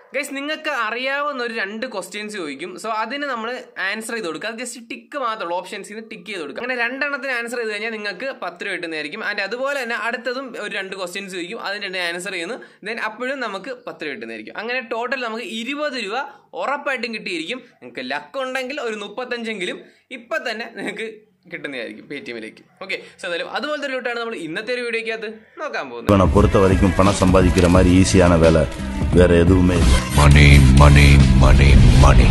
Guys നിങ്ങൾക്ക് അറിയാവുന്ന ഒരു രണ്ട് ക്വസ്റ്റ്യൻസ് ചോദിക്കും സോ അതിന് നമ്മൾ ആൻസർ ചെയ്ത് കൊടുക്കുക അത് ജസ്റ്റ് ടിക്ക് മാത്രമേ ഉള്ളൂ ഓപ്ഷൻസിൽ നിന്ന് ടിക്ക് ചെയ്ത് കൊടുക്കുക അങ്ങനെ രണ്ടെണ്ണത്തിന് ആൻസർ ചെയ്ത് കഴിഞ്ഞാൽ നിങ്ങൾക്ക് പത്ത് രൂപ കിട്ടുന്നതായിരിക്കും ആൻഡ് അതുപോലെ തന്നെ അടുത്തതും ഒരു രണ്ട് ക്വസ്റ്റ്യൻസ് ചോദിക്കും അതിന് രണ്ട് ആൻസർ ചെയ്യുന്നു ദെൻ അപ്പോഴും നമുക്ക് പത്ത് രൂപ കിട്ടുന്നതായിരിക്കും അങ്ങനെ ടോട്ടൽ നമുക്ക് ഇരുപത് രൂപ ഉറപ്പായിട്ടും കിട്ടിയിരിക്കും നിങ്ങൾക്ക് ലക്ക് ഉണ്ടെങ്കിൽ ഒരു മുപ്പത്തഞ്ചെങ്കിലും ഇപ്പം തന്നെ നിങ്ങൾക്ക് കിട്ടുന്നതായിരിക്കും പേ ടി എമ്മിലേക്ക് ഓക്കെ സോ എന്തായാലും അതുപോലത്തെ ഒരു റൂട്ടാണ് നമ്മൾ ഇന്നത്തെ ഒരു വീഡിയോക്കകത്ത് നോക്കാൻ പോകുന്നത് இவனை பொறுத்த வரைக்கும் பணம் சம்பாதிக்கிற மாதிரி ஈஸியான வேலை வேற எதுவுமே இல்லை Money, money, money, money.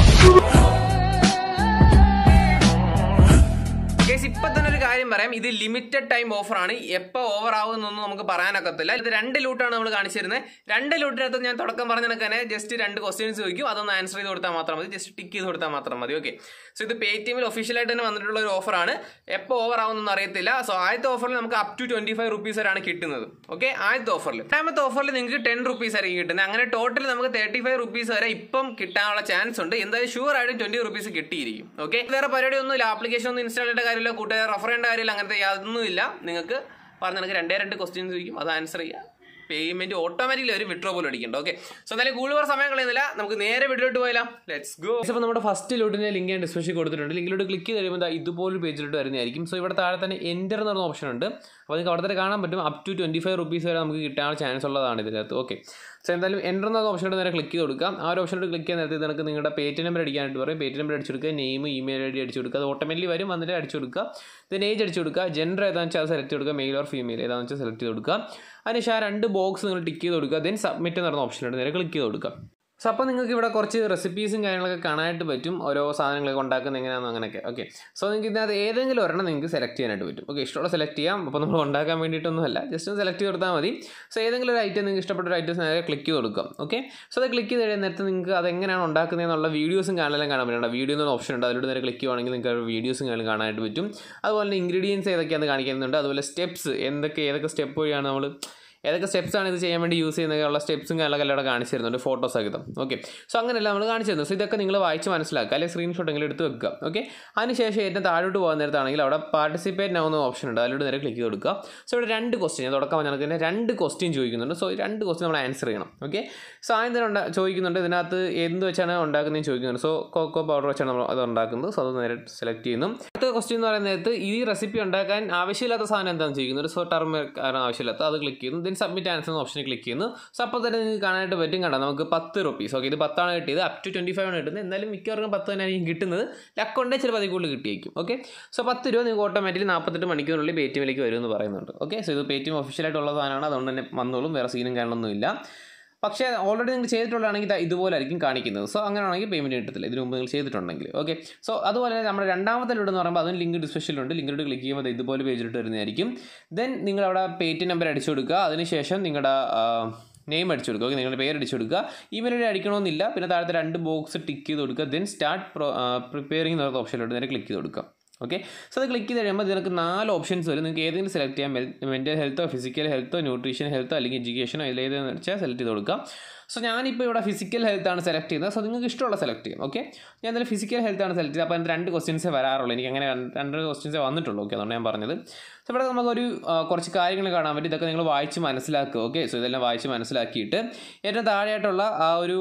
Guys ഇപ്പൊ തന്നെ ഒരു കാര്യം പറയാം ഇത് ലിമിറ്റഡ് ടൈം ഓഫർ ആണ് എപ്പോൾ ഓവർ ആവുമെന്നൊന്നും നമുക്ക് പറയാനൊക്കത്തില്ല ഇത് രണ്ട് ലൂട്ടാണ് നമ്മൾ കാണിച്ചിരുന്നത് രണ്ട് ലൂട്ടിനകത്ത് ഞാൻ തുടക്കം പറഞ്ഞ കണക്ക് തന്നെ ജസ്റ്റ് രണ്ട് ക്വസ്റ്റ്യൻസ് ചോദിക്കും അതൊന്ന് ആൻസർ ചെയ്ത് കൊടുത്താൽ മാത്രം മതി ജസ്റ്റ് ടിക്ക് ചെയ്ത് കൊടുത്താൽ മാത്രം മതി ഓക്കെ സോ ഇത് പേ ടി എമ്മിൽ ഒഫീഷ്യലായിട്ട് തന്നെ വന്നിട്ടുള്ള ഒരു ഓഫറാണ് എപ്പോൾ ഓവർ ആവുമെന്നൊന്നും അറിയത്തില്ല സോ ആദ്യത്തെ ഓഫറിൽ നമുക്ക് up to twenty five rupees വരെയാണ് കിട്ടുന്നത് ഓക്കെ ആദ്യത്തെ ഓഫറിൽ രണ്ടാമത്തെ ഓഫറിൽ നിങ്ങൾക്ക് ടെൻ റുപ്പീസ് ആയിരിക്കും കിട്ടുന്നത് അങ്ങനെ ടോട്ടൽ നമുക്ക് തേർട്ടി ഫൈവ് റുപ്പീസ് വരെ ഇപ്പം കിട്ടാനുള്ള ചാൻസ് ഉണ്ട് എന്തായാലും ഷുവർ ആയിട്ടും ട്വന്റി റുപ്പീസ് കിട്ടിയിരിക്കും ഓക്കെ വേറെ പരിപാടി ഒന്നുമില്ല ആപ്ലിക്കേഷൻ ഒന്നും ഇൻസ്റ്റാൾ ചെയ്യേണ്ട കാര്യമില്ല കൂട്ടുകാരെ റെഫർ ചെയ്യേണ്ട കാര്യമില്ല അങ്ങനത്തെ യാതൊന്നുമില്ല നിങ്ങൾക്ക് പറഞ്ഞ കണക്ക് രണ്ടേ രണ്ട് ക്വസ്റ്റ്യൻസ് ചോദിക്കും അത് ആൻസർ ചെയ്യുക പേയ്മെന്റ് ഓട്ടോമാറ്റിക്കലി ഒരു വിഡ്രോ പോലും അടിക്കണ്ട ഓക്കെ സോ എന്തായാലും കൂടുതൽ സമയം കളയുന്നില്ല നമുക്ക് നേരെ വീട്ടിലോട്ട് പോയാലോ ലെറ്റ്സ് ഗോ അപ്പോൾ നമ്മുടെ ഫസ്റ്റ് ലോട്ടിന്റെ ലിങ്ക് ഞാൻ ഡിസ്ക്രിപ്ഷൻ കൊടുത്തിട്ടുണ്ട് ലിങ്കിലോട്ട് ക്ലിക്ക് ചെയ്ത് കഴിയുമ്പോൾ ദാ ഇതുപോലൊരു പേജിലോട്ട് വരുന്നതായിരിക്കും സോ ഇവിടെ താഴെ തന്നെ എൻ്റർ എന്ന് പറഞ്ഞ ഓപ്ഷൻ ഉണ്ട് അപ്പോൾ നിങ്ങൾക്ക് അവിടെ തന്നെ കാണാൻ പറ്റും up to twenty five rupees വരെ നമുക്ക് കിട്ടാനുള്ള ചാൻസ് ഉള്ളതാണ് ഇതിനകത്ത് ഓക്കെ സോ എന്തായാലും എൻ്റർ എന്ന ഓപ്ഷനോട് നേരെ ക്ലിക്ക് ചെയ്ത് കൊടുക്കാം ആ ഒരു ഓപ്ഷനോട് ക്ലിക്ക് ചെയ്യാൻ നേരത്തെ നിങ്ങൾക്ക് നിങ്ങളുടെ പേറ്റ് നമ്പർ അടിക്കാനായിട്ട് പറയും പേറ്റ് നമ്പർ അടിച്ചു കൊടുക്കുക നെയിം ഇമെയിൽ ഐ ഡി അടിച്ചു കൊടുക്കുക അത് ഓട്ടോമാറ്റിക്കലി വരും വന്നിട്ട് അടിച്ചു കൊടുക്കുക ദെൻ ഏജ് അടിച്ചു കൊടുക്കുക ജെൻഡർ ഏതാണെന്ന് വെച്ചാൽ അത് സെലക്ട് ചെയ്ത് കൊടുക്കുക മെയിൽ ഓർ ഫീമെയിൽ ഏതാണെന്ന് വെച്ചാൽ സെലക്ട് ചെയ്ത് കൊടുക്കുക അതിനുശേഷം ആ രണ്ട് ബോക്സ് നിങ്ങൾ ടിക്ക് ചെയ്ത് കൊടുക്കുക ദെൻ സബ്മിറ്റ് എന്ന് പറഞ്ഞ ഓപ്ഷനുണ്ട് നേരെ ക്ലിക്ക് ചെയ്ത് കൊടുക്കുക സോ അപ്പോൾ നിങ്ങൾക്ക് ഇവിടെ കുറച്ച് റെസിപ്പീസും കാര്യങ്ങളൊക്കെ കാണാനായിട്ട് പറ്റും ഓരോ സാധനങ്ങളൊക്കെ ഉണ്ടാക്കുന്നത് എങ്ങനെയാണെന്ന് അങ്ങനെയൊക്കെ ഓക്കെ സോ നിങ്ങൾക്ക് ഇതിനകത്ത് ഏതെങ്കിലും ഒരെണ്ണം നിങ്ങൾക്ക് സെലക്ട് ചെയ്യാനായിട്ട് പറ്റും ഓക്കെ ഇഷ്ടമുള്ള സെലക്ട് ചെയ്യാം അപ്പോൾ നമ്മൾ ഉണ്ടാക്കാൻ വേണ്ടിയിട്ടൊന്നുമല്ല ജസ്റ്റ് ഒന്ന് സെലക്ട് ചെയ്ത് കൊടുത്താൽ മതി സോ ഏതെങ്കിലും ഒരു ഐറ്റം നിങ്ങൾക്ക് ഇഷ്ടപ്പെട്ട ഒരു ഐറ്റം നേരെ ക്ലിക്ക് ചെയ്ത് കൊടുക്കാം ഓക്കെ സോ അത് ക്ലിക്ക് ചെയ്ത് കഴിയുന്ന നേരത്തെ നിങ്ങൾക്ക് അത് എങ്ങനെയാണ് ഉണ്ടാക്കുന്നതെന്നുള്ള വീഡിയോസും കാണാനും കാണാൻ പറ്റും വീഡിയോ എന്ന ഓപ്ഷൻ ഉണ്ട് അതിലൂടെ നേരെ ക്ലിക്ക് ചെയ്യുവാണെങ്കിൽ നിങ്ങൾക്ക് വീഡിയോസും കാണാൻ കാണാനായിട്ട് പറ്റും അതുപോലെ തന്നെ ഇൻഗ്രീഡിയൻസ് ഏതൊക്കെയാണെന്ന് കാണിക്കുന്നുണ്ട് അതുപോലെ സ്റ്റെപ്സ് എന്തൊക്കെ ഏതൊക്കെ സ്റ്റെപ്പ് വഴിയാണ് നമ്മൾ ഏതൊക്കെ steps ആണ് ഇത് ചെയ്യാൻ വേണ്ടി യൂസ് ചെയ്യുന്നതൊക്കെയുള്ള സ്റ്റെപ്സും കാര്യങ്ങളൊക്കെ എല്ലാം ഇവിടെ കാണിച്ചു തരുന്നുണ്ട് ഫോട്ടോ സഹിതം ഓക്കെ സോ അങ്ങനെയല്ല നമ്മൾ കാണിച്ചു തരുന്നത് സോ ഇതൊക്കെ നിങ്ങൾ വായിച്ച് മനസ്സിലാക്കുക അല്ലെങ്കിൽ സ്ക്രീൻഷോട്ട് എങ്കിലും എടുത്ത് വെക്കുക ഓക്കെ അതിനുശേഷം ഏറ്റവും താഴോട്ട് പോകുന്ന നേരത്താണെങ്കിൽ അവിടെ പാർട്ടിസിപ്പേറ്റ് ആവുന്ന ഓപ്ഷൻ ഉണ്ട് അതിലൂടെ നേരെ ക്ലിക്ക് ചെയ്ത് കൊടുക്കുക സോ ഇവിടെ രണ്ട് ക്വസ്റ്റ്യൻ ഞാൻ തുടക്കം പറഞ്ഞാൽ തന്നെ രണ്ട് ക്വസ്റ്റ്യൻ ചോദിക്കുന്നുണ്ട് സോ ഈ രണ്ട് ക്വസ്റ്റ്യൻ നമ്മൾ ആൻസർ ചെയ്യണം ഓക്കെ സോ ആദ്യം തന്നെ ഉണ്ടാ ചോദിക്കുന്നുണ്ട് ഇതിനകത്ത് എന്ത് വെച്ചാണ് ഉണ്ടാക്കുന്നതെന്ന് ചോദിക്കുന്നുണ്ട് സോ കോക്കോ പൗഡർ വെച്ചാണ് നമ്മൾ അത് ഉണ്ടാക്കുന്നത് സോ അത് നേരെ സെലക്ട് ചെയ്യുന്നു അടുത്ത ക്വസ്റ്റ്യൻ എന്ന് പറയുന്ന നേരത്ത് ഈ റെസിപ്പി ഉണ്ടാക്കാൻ ആവശ്യമില്ലാത്ത സാധനം എന്താണെന്ന് ചോദിക്കുന്നത് സോ ടർമറിക് ആണ് ആവശ്യമില്ലാത്ത അത് ക്ലിക്ക് ചെയ്യുന്നു ദെൻ സബ്മിറ്റ് ആൻസർ എന്ന ഓപ്ഷനിൽ ക്ലിക്ക് ചെയ്യുന്നു സോ അപ്പോൾ തന്നെ നിങ്ങൾക്ക് കാണാനായിട്ട് പറ്റും കണ്ടോ നമുക്ക് പത്ത് റുപ്പീസ് ഓക്കെ ഇത് പത്താണ് കിട്ടിയത് അപ് ടു ട്വൻറ്റി ഫൈവ് ആണ് കിട്ടുന്നത് എന്നാലും മിക്കവർക്കും പത്ത് തന്നെ ആയിരിക്കും കിട്ടുന്നത് ലക്ക് ഉണ്ടെങ്കിൽ ചിലപ്പോൾ അതിൽ കൂടുതൽ കിട്ടിയേക്കും ഓക്കെ സോ പത്ത് രൂപ നിങ്ങൾക്ക് ഓട്ടോമാറ്റിക്കലി നാൽപ്പത്തെട്ട് മണിക്കൂറിനുള്ളിൽ പേ ടി എമ്മിലേക്ക് വരുമെന്ന് പറയുന്നുണ്ട് ഓക്കെ സോ ഇത് പേ ടി എം ഒഫീഷ്യലായിട്ടുള്ള സാധനമാണ് അതുകൊണ്ട് തന്നെ വന്നോളും വേറെ സീനും കാണണമെന്നില്ല പക്ഷേ ഓൾറെഡി നിങ്ങൾ ചെയ്തിട്ടുള്ളതാണെങ്കിൽ ഇത് ഇതുപോലെ ആയിരിക്കും കാണിക്കുന്നത് സോ അങ്ങനെയാണെങ്കിൽ പേയ്മെൻറ്റ് കിട്ടത്തില്ല ഇതിന് മുമ്പ് നിങ്ങൾ ചെയ്തിട്ടുണ്ടെങ്കിൽ ഓക്കെ സോ അതുപോലെ തന്നെ നമ്മുടെ രണ്ടാമത്തെ ലൂടെ എന്ന് പറയുമ്പോൾ അതിന് ലിങ്ക് ഡിസ്ക്രിപ്ഷനിലുണ്ട് ലിങ്കിലോട്ട് ക്ലിക്ക് ചെയ്യുമ്പോൾ ഇത് ഇതുപോലെ പേജിലോട്ട് വരുന്നതായിരിക്കും ദെൻ നിങ്ങൾ അവിടെ പേറ്റ് നമ്പർ അടിച്ചു കൊടുക്കുക അതിനുശേഷം നിങ്ങളുടെ നെയിം അടിച്ചു കൊടുക്കുക ഓക്കെ നിങ്ങളുടെ പേര് അടിച്ചു കൊടുക്കുക ഇമെയിൽ ഐ ഡി അടിക്കണമെന്നില്ല പിന്നെ താഴത്തെ രണ്ട് ബോക്സ് ടിക്ക് ചെയ്ത് കൊടുക്കുക ദെൻ സ്റ്റാർട്ട് പ്രിപ്പയറിംഗ് എന്നുള്ള ഓപ്ഷനിലോട്ട് നേരെ ക്ലിക്ക് ചെയ്ത് കൊടുക്കുക ഓക്കെ സോ അത് ക്ലിക്ക് ചെയ്ത് കഴിയുമ്പോൾ ഇതിനകത്ത് നാല് ഓപ്ഷൻസ് വരും നിങ്ങൾക്ക് ഏതെങ്കിലും സെലക്ട് ചെയ്യാം മെൻറ്റൽ ഹെൽത്തോ ഫിസിക്കൽ ഹെൽത്തോ ന്യൂട്രീഷൻ ഹെൽത്തോ അല്ലെങ്കിൽ എഡ്യൂക്കേഷനോ ഇതിലേതെന്ന് വെച്ചാൽ സെലക്ട് ചെയ്ത് കൊടുക്കാം സോ ഞാനിപ്പോൾ ഇവിടെ ഫിസിക്കൽ ഹെൽത്ത് ആണ് സെലക്ട് ചെയ്യുന്നത് സോ നിങ്ങൾക്ക് ഇഷ്ടമുള്ള സെലക്ട് ചെയ്യും ഓക്കെ ഞാൻ എന്തായാലും ഫിസിക്കൽ ഹെൽത്ത് ആണ് സെലക്ട് ചെയ്തത് അപ്പോൾ അതിന് രണ്ട് ക്വസ്റ്റ്യൻസേ വരാറുള്ളൂ എനിക്ക് അങ്ങനെ രണ്ട് രണ്ട് ക്വസ്റ്റ്യൻസേ വന്നിട്ടുള്ളൂ ഓക്കെ അതുകൊണ്ട് ഞാൻ പറഞ്ഞത് സോ ഇവിടെ നമുക്കൊരു ആ, കുറച്ച് കാര്യങ്ങൾ കാണാൻ പറ്റും ഇതൊക്കെ നിങ്ങൾ വായിച്ച് മനസ്സിലാക്കുക ഓക്കെ സോ ഇതെല്ലാം വായിച്ച് മനസ്സിലാക്കിയിട്ട് ഏറ്റവും താഴെയായിട്ടുള്ള ആ ഒരു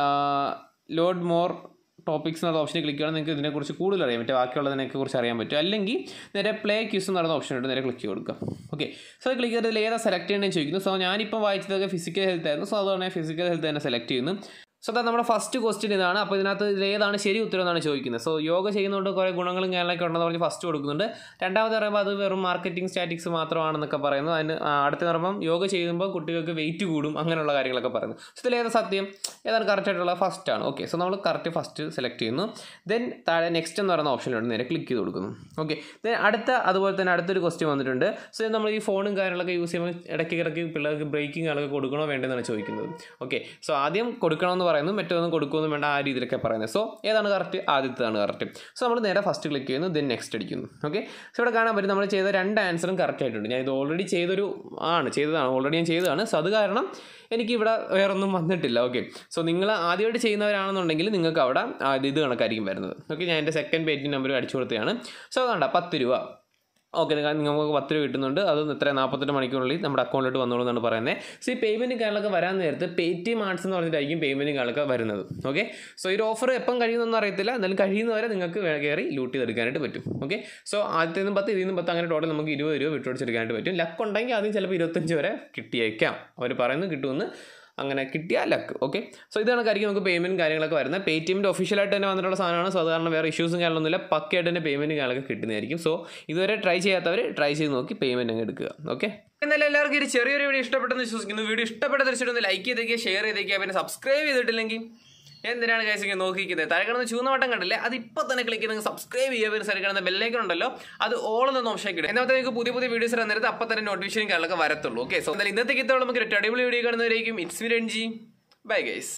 ലോഡ് മോർ ടോപ്പിക്സ് എന്ന ഓപ്ഷനിൽ ക്ലിക്ക് ചെയ്യണം നിങ്ങൾക്ക് ഇതിനെക്കുറിച്ച് കൂടുതൽ അറിയാൻ പറ്റും ബാക്കിയുള്ളതിനെ കുറിച്ച് അറിയാൻ പറ്റും അല്ലെങ്കിൽ നേരെ പ്ലേ ക്യൂസ് എന്ന് പറയുന്ന ഓപ്ഷൻ ഉണ്ട് നേരെ ക്ലിക്ക് കൊടുക്കുക ഓക്കെ സോ ക്ലിക്ക് ചെയ്തതിൽ ഏതാ സെലക്ട് ചെയ്യണമെന്ന് ചോദിക്കുന്നു സോ ഞാനിപ്പോൾ വായിച്ചതൊക്കെ ഫിസിക്കൽ ഹെൽത്ത് ആയിരുന്നു സോ അതുകൊണ്ട് ഫിസിക്കൽ ഹെൽത്ത് തന്നെ സെലക്ട് ചെയ്യുന്നു സോ അതാ നമ്മുടെ ഫസ്റ്റ് ക്വസ്റ്റ്യൻ ഇതാണ് അപ്പോൾ ഇതിനകത്ത് ഇതിൽ ഏതാണ് ശരി ഉത്തരം എന്നാണ് ചോദിക്കുന്നത് സോ യോഗ ചെയ്യുന്നതുകൊണ്ട് കുറേ ഗുണങ്ങളും കാര്യങ്ങളൊക്കെ ഉണ്ടെന്ന് പറഞ്ഞ് ഫസ്റ്റ് കൊടുക്കുന്നുണ്ട് രണ്ടാമത് പറയുമ്പോൾ അത് വെറും മാർക്കറ്റിംഗ് സ്റ്റാറ്റിക്സ് മാത്രമാണെന്നൊക്കെ പറയുന്നു അതിന് ആ, അടുത്ത പറയുമ്പം യോഗ ചെയ്യുമ്പോൾ കുട്ടികൾക്ക് വെയിറ്റ് കൂടും അങ്ങനെയുള്ള കാര്യങ്ങളൊക്കെ പറയുന്നു സോ ഇതിൽ ഏതാ സത്യം ഏതാണ് കറക്റ്റ് ആയിട്ടുള്ള ഫസ്റ്റ് ആണ് ഓക്കെ സോ നമ്മൾ കറക്റ്റ് ഫസ്റ്റ് സെലക്ട് ചെയ്യുന്നു ദെൻ താഴെ നെക്സ്റ്റ് എന്ന് പറയുന്ന ഓപ്ഷനിലോട്ട് നേരെ ക്ലിക്ക് ചെയ്ത് കൊടുക്കുന്നു ഓക്കെ ദെൻ അടുത്ത അതുപോലെ തന്നെ അടുത്തൊരു ക്വസ്റ്റ്യൻ വന്നിട്ടുണ്ട് സോ നമ്മൾ ഈ ഫോണും കാര്യങ്ങളൊക്കെ യൂസ് ചെയ്യുമ്പോൾ ഇടയ്ക്ക് ഇടയ്ക്ക് പിള്ളേർക്ക് ബ്രേക്കിംഗ് ആളൊക്കെ കൊടുക്കണോ വേണ്ടെന്നാണ് ചോദിക്കുന്നത് ഓക്കെ സോ ആദ്യം കൊടുക്കണമെന്ന് പറയുന്നു മറ്റൊന്നും കൊടുക്കുമെന്ന് വേണ്ട ആ രീതിയിലൊക്കെ പറയുന്നത് സോ ഏതാണ് കറക്റ്റ് ആദ്യത്തേതാണ് കറക്റ്റ് സോ നമ്മൾ നേരെ ഫസ്റ്റ് ക്ലിക്ക് ചെയ്യുന്നു ദെൻ നെക്സ്റ്റ് അടിക്കുന്നു ഓക്കെ സോ ഇവിടെ കാണാൻ പറ്റും നമ്മൾ ചെയ്ത രണ്ട് ആൻസറും കറക്റ്റ് ആയിട്ടുണ്ട് ഞാൻ ഇത് ഓൾറെഡി ചെയ്തൊരു ആണ് ചെയ്തതാണ് ഓൾറെഡി ഞാൻ ചെയ്തതാണ് സോ അത് കാരണം എനിക്ക് ഇവിടെ വേറൊന്നും വന്നിട്ടില്ല ഓക്കെ സോ നിങ്ങൾ ആദ്യമായിട്ട് ചെയ്യുന്നവരാണെന്നുണ്ടെങ്കിൽ നിങ്ങൾക്ക് അവിടെ ആ, ഇത് കണക്കായിരിക്കും വരുന്നത് ഓക്കെ ഞാൻ എൻ്റെ സെക്കൻഡ് പേജിൻ്റെ നമ്പർ അടിച്ചു കൊടുത്തതാണ് സോ കണ്ട പത്ത് രൂപ ഓക്കെ നിങ്ങൾക്ക് പത്ത് രൂപ കിട്ടുന്നുണ്ട് അത് ഇത്ര നാൽപ്പത്തെട്ട് മണിക്കൂറിനുള്ളിൽ നമ്മുടെ അക്കൗണ്ടിലോട്ട് വന്നോളൂ എന്നാണ് പറയുന്നത് സോ ഈ പേയ്മെൻറ്റ് കാര്യങ്ങളൊക്കെ വരാൻ നേരത്ത് പേ ടി എം ആർട്സ് എന്ന് പറഞ്ഞിട്ടായിരിക്കും പേയ്മെൻറ്റ് കാര്യങ്ങളൊക്കെ വരുന്നത് ഓക്കെ സോ ഈ ഓഫർ എപ്പം കഴിയുന്നൊന്നും അറിയത്തില്ല എന്നാലും കഴിയുന്നവരെ നിങ്ങൾക്ക് വേ- കയറി ലൂട്ട് ചെയ്തെടുക്കാനായിട്ട് പറ്റും ഓക്കെ സോ ആദ്യത്തെ നിന്നും പത്ത് ഇതിൽ നിന്നും പത്ത് അങ്ങനെ ടോട്ടൽ നമുക്ക് ഇരുപത് രൂപ വിട്ടുപിടിച്ചെടുക്കാനായിട്ട് പറ്റും ലക്ക് ഉണ്ടെങ്കിൽ ആദ്യം ചിലപ്പോൾ ഇരുപത്തഞ്ച് വരെ കിട്ടിയേക്കാം അവർ പറയുന്നത് കിട്ടുമെന്ന് അങ്ങനെ കിട്ടിയാൽ ലക്ക് ഓക്കെ സോ ഇതാണ് കാര്യം നമുക്ക് പേയ്മെൻറ്റ് കാര്യങ്ങളൊക്കെ വരുന്നത് പേ ടി എമ്മിൻ്റെ ഒഫീഷ്യലായിട്ട് തന്നെ വന്നിട്ടുള്ള സാധനമാണ് സോ അത് കാരണം വേറെ ഇഷ്യൂസും കാര്യങ്ങളൊന്നുമില്ല പക്കയായിട്ട് തന്നെ പേയ്മെൻറ്റ് കാര്യങ്ങളൊക്കെ കിട്ടുന്നതായിരിക്കും സോ ഇതുവരെ ട്രൈ ചെയ്യാത്തവർ ട്രൈ ചെയ്ത് നോക്കി പേയ്മെൻറ്റ് അങ്ങ് എടുക്കുക ഓക്കെ എന്നാലും എല്ലാവർക്കും ഒരു ചെറിയൊരു വീഡിയോ ഇഷ്ടപ്പെട്ടെന്ന് വിശ്വസിക്കുന്നു വീഡിയോ ഇഷ്ടപ്പെട്ട തീർച്ചയായിട്ടും ലൈക്ക് ചെയ്തേക്കുക ഷെയർ ചെയ്തേക്കുക പിന്നെ സബ്സ്ക്രൈബ് ചെയ്തിട്ടില്ലെങ്കിൽ എന്തിനാണ് guys ഇങ്ങനെ നോക്കിക്കുന്നത് താഴെ കിടന്ന് ചൂന്ന വട്ടം കണ്ടില്ലേ അത് ഇപ്പോൾ തന്നെ ക്ലിക്ക് ചെയ്ത് സബ്സ്ക്രൈബ് ചെയ്യുക പിന്നെ സൈഡിൽ കിടന്ന ബെല്ലൈക്കൺ ഉണ്ടല്ലോ അത് ഓൾ എന്ന് ഓപ്ഷൻ കിട്ടും എന്നാൽ നിങ്ങൾക്ക് പുതിയ പുതിയ വീഡിയോസ് ഇടാൻ നേരത്തെ അപ്പോൾ തന്നെ നോട്ടിഫിക്കേഷൻ കാര്യങ്ങളൊക്കെ വരത്തുള്ളൂ ഓക്കെ സോ എന്തായാലും ഇന്നത്തെ കിത്തോളം നമുക്ക് ഒരു അടിപൊളി വീഡിയോ കാണുന്നവരേക്കും it's me Ranji bye guys